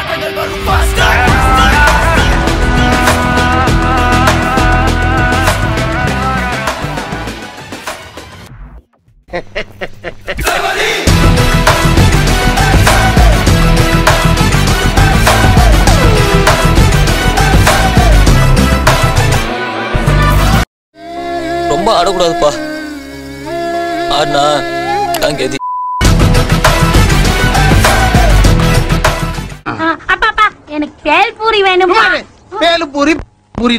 மாற்றங்கள் வரும் faster. ரொம்ப ஆடக்கூடாதுப்பா ஆடினா தான் கதி அப்பா அப்பா எனக்கு பேல் பூரி வேணுமா பேலுப்பூரி பூரி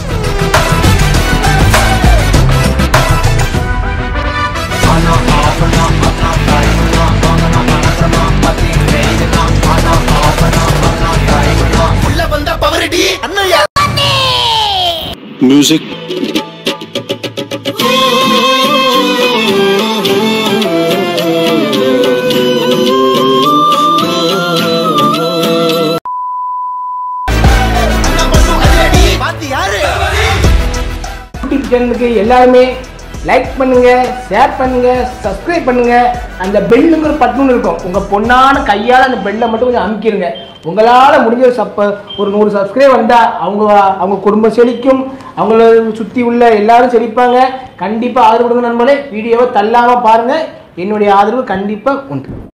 உள்ள வந்த பவரடி அண்ணையா music பாத்து யாரு யூடியூப் சேனலுக்கு எல்லாருமே லைக் பண்ணுங்க ஷேர் பண்ணுங்க சப்ஸ்கிரைப் பண்ணுங்க அந்த பெல்லுங்கிற பட்டன் இருக்கும் உங்க பொண்ணான கையால அந்த பெல்லை மட்டும் கொஞ்சம் அமுக்கிடுங்க உங்களால முடிஞ்ச ஒரு சப்ப ஒரு நூறு சப்ஸ்கிரைப் வந்தா அவங்க அவங்க குடும்பம் செழிக்கும் அவங்கள சுத்தி உள்ள எல்லாரும் செழிப்பாங்க கண்டிப்பா ஆதரவு கொடுங்க நண்பர்களே வீடியோவை தள்ளாம பாருங்க என்னுடைய ஆதரவு கண்டிப்பா உண்டு